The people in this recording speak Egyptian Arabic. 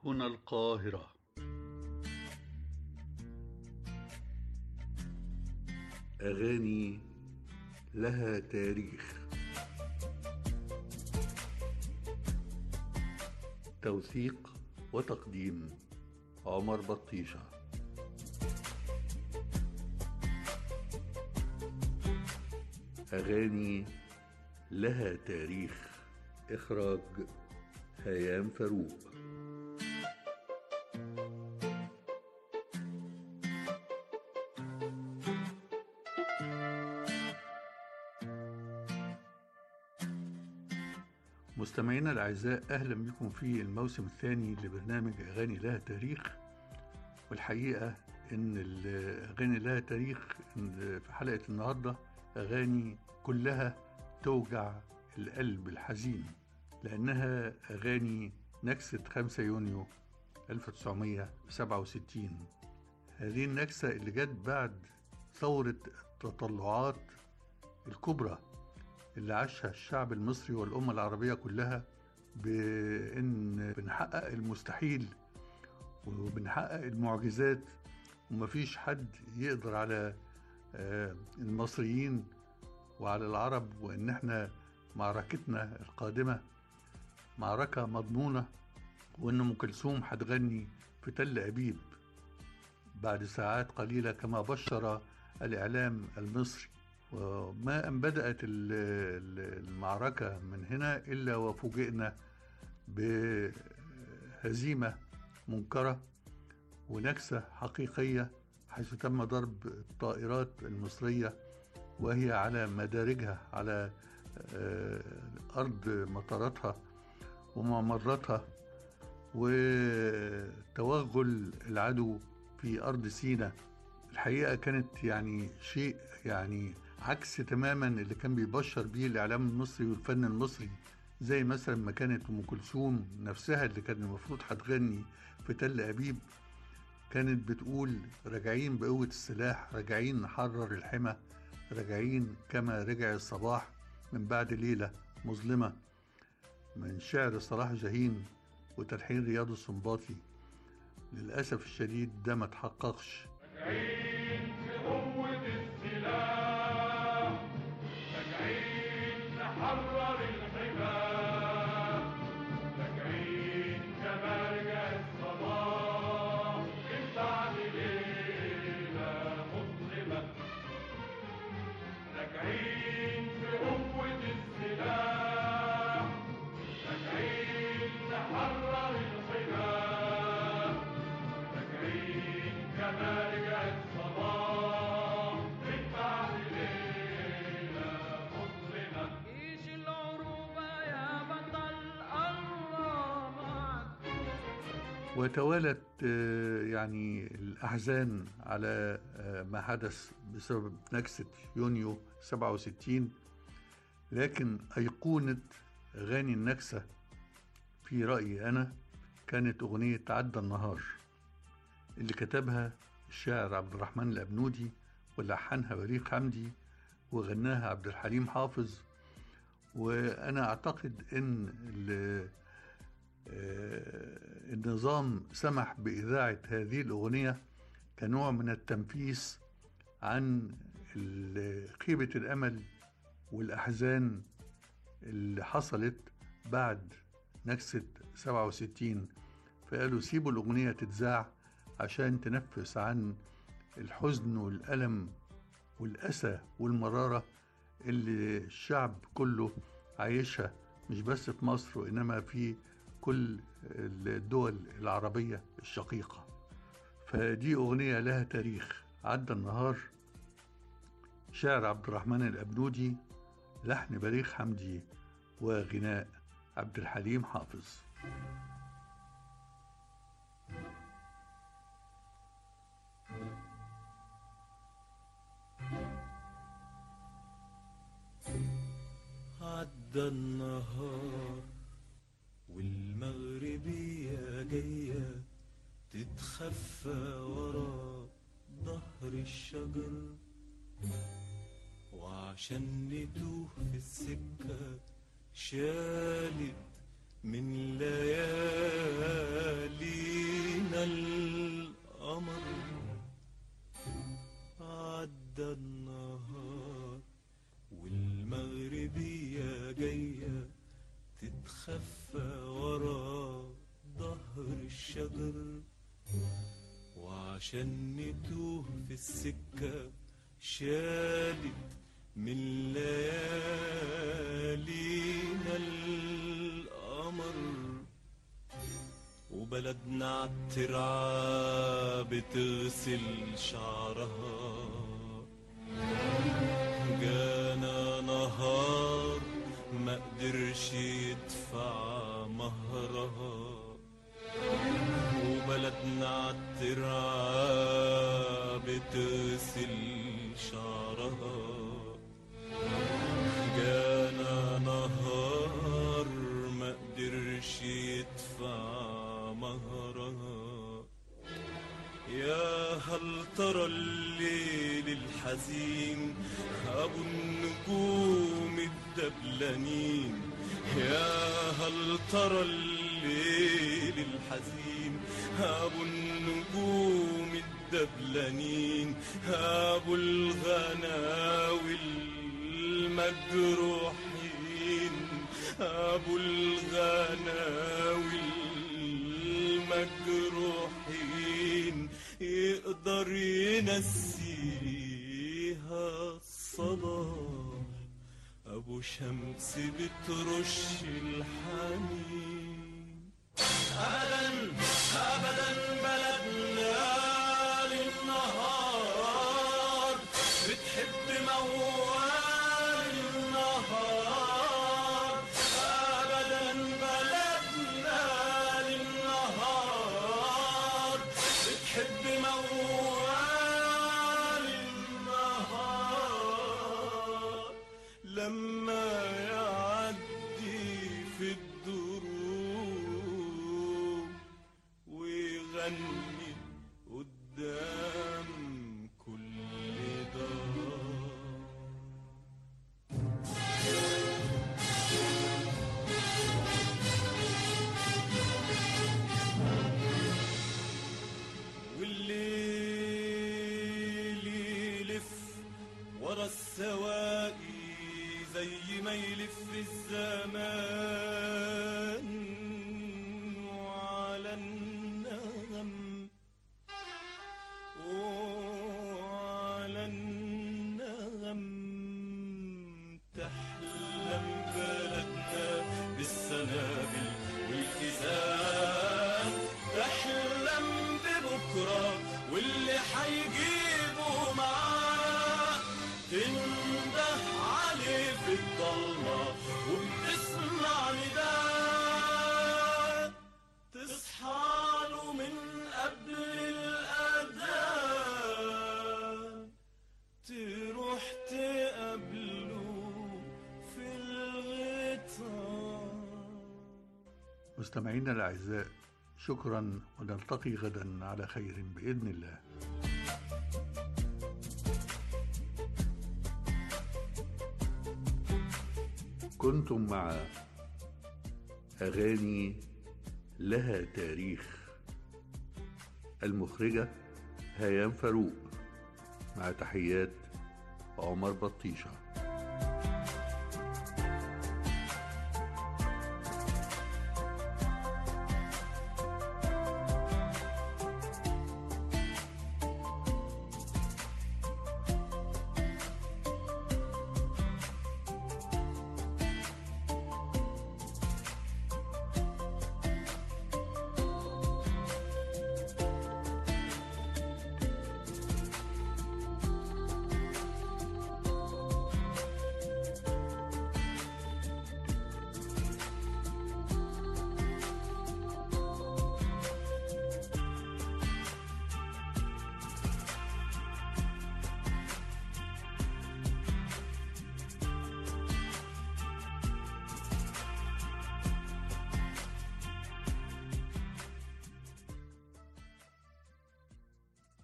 هنا القاهرة أغاني لها تاريخ توثيق وتقديم عمر بطيشة أغاني لها تاريخ إخراج هيام فاروق مستمعينا الأعزاء أهلا بكم في الموسم الثاني لبرنامج أغاني لها تاريخ والحقيقة إن الأغاني لها تاريخ إن في حلقة النهاردة أغاني كلها توجع القلب الحزين لأنها أغاني نكسة 5 يونيو 1967 هذه النكسة اللي جت بعد ثورة التطلعات الكبرى اللي عاشها الشعب المصري والأمة العربية كلها بإن بنحقق المستحيل وبنحقق المعجزات ومفيش حد يقدر على المصريين وعلى العرب وإن احنا معركتنا القادمة معركة مضمونة وإن أم كلثوم هتغني في تل أبيب بعد ساعات قليلة كما بشر الإعلام المصري وما أن بدأت المعركة من هنا إلا وفوجئنا بهزيمة منكرة ونكسة حقيقية حيث تم ضرب الطائرات المصرية وهي على مدارجها على أرض مطاراتها وممراتها وتوغل العدو في أرض سيناء الحقيقة كانت يعني شيء يعني عكس تماما اللي كان بيبشر بيه الإعلام المصري والفن المصري زي مثلا ما كانت أم كلثوم نفسها اللي كان المفروض هتغني في تل أبيب كانت بتقول راجعين بقوة السلاح راجعين نحرر الحمى راجعين كما رجع الصباح من بعد ليلة مظلمة من شعر صلاح جاهين وتلحين رياض السنباطي للأسف الشديد ده ما تحققش راجعين بقوة السلاح راجعين نحرر الحمى راجعين كما رجع الصباح من بعد ليلة مظلمة راجعين بقوة السلاح راجعين نحرر الحمى راجعين كما رجع الصباح من بعد ليلة مظلمة جيش العروبة يا بطل الله معك وتوالت آه، يعني الأحزان على آه، ما حدث بسبب نكسة يونيو 67 لكن أيقونة أغاني النكسة في رأيي أنا كانت أغنية عدى النهار اللي كتبها الشاعر عبد الرحمن الأبنودي ولحنها بليغ حمدي وغناها عبد الحليم حافظ وأنا أعتقد إن ال- آه، النظام سمح بإذاعة هذه الأغنية كنوع من التنفيس عن ال- خيبة الأمل والأحزان اللي حصلت بعد نكسة 67 فقالوا سيبوا الأغنية تتذاع عشان تنفس عن الحزن والألم والأسى والمرارة اللي الشعب كله عايشها مش بس في مصر وإنما في كل الدول العربية الشقيقة فدي أغنية لها تاريخ عدى النهار شعر عبد الرحمن الأبنودي لحن بليغ حمدي وغناء عبد الحليم حافظ عدى النهار والمغربية جاية تتخفى ورا ظهر الشجر وعشان نتوه في السكة شالت من ليالي الشجر وعشان نتوه في السكة شالت من ليالينا القمر وبلدنا عالترعة بتغسل شعرها جانا نهار ما قدرش يدفع مهرها وبلدنا عالترعة بتغسل شعرها جانا نهار ما قدرش يدفع مهرها يا هل ترى الليل الحزين أبو النجوم الدبلانين يا هل ترى الليل الحزين أبو النجوم الدبلانين أبو الغناوي المجروحين أبو الغناوي المجروحين يقدر ينسيها الصباح أبو شمس بترش الحنين أبدا أبدا بلدنا للنهار بتحب موال النهار أبدا بلدنا للنهار بتحب موال النهار لما يعدي في الدروب ويغني قدام كل دار والليل يلف ورا السواقي زي ما يلف الزمان وعلى النغم وعلى النغم تحلم بلدنا بالسنابل والكزان تحلم ببكرة واللي حيجيبه معاه تنده عليه في الضلمة وبتسمع نداء تصحى له من قبل الأذان تروح تقابله في الغيطان مستمعينا الأعزاء شكرا ونلتقي غدا على خير بإذن الله كنتم مع أغاني لها تاريخ المخرجة هيام فاروق مع تحيات عمر بطيشه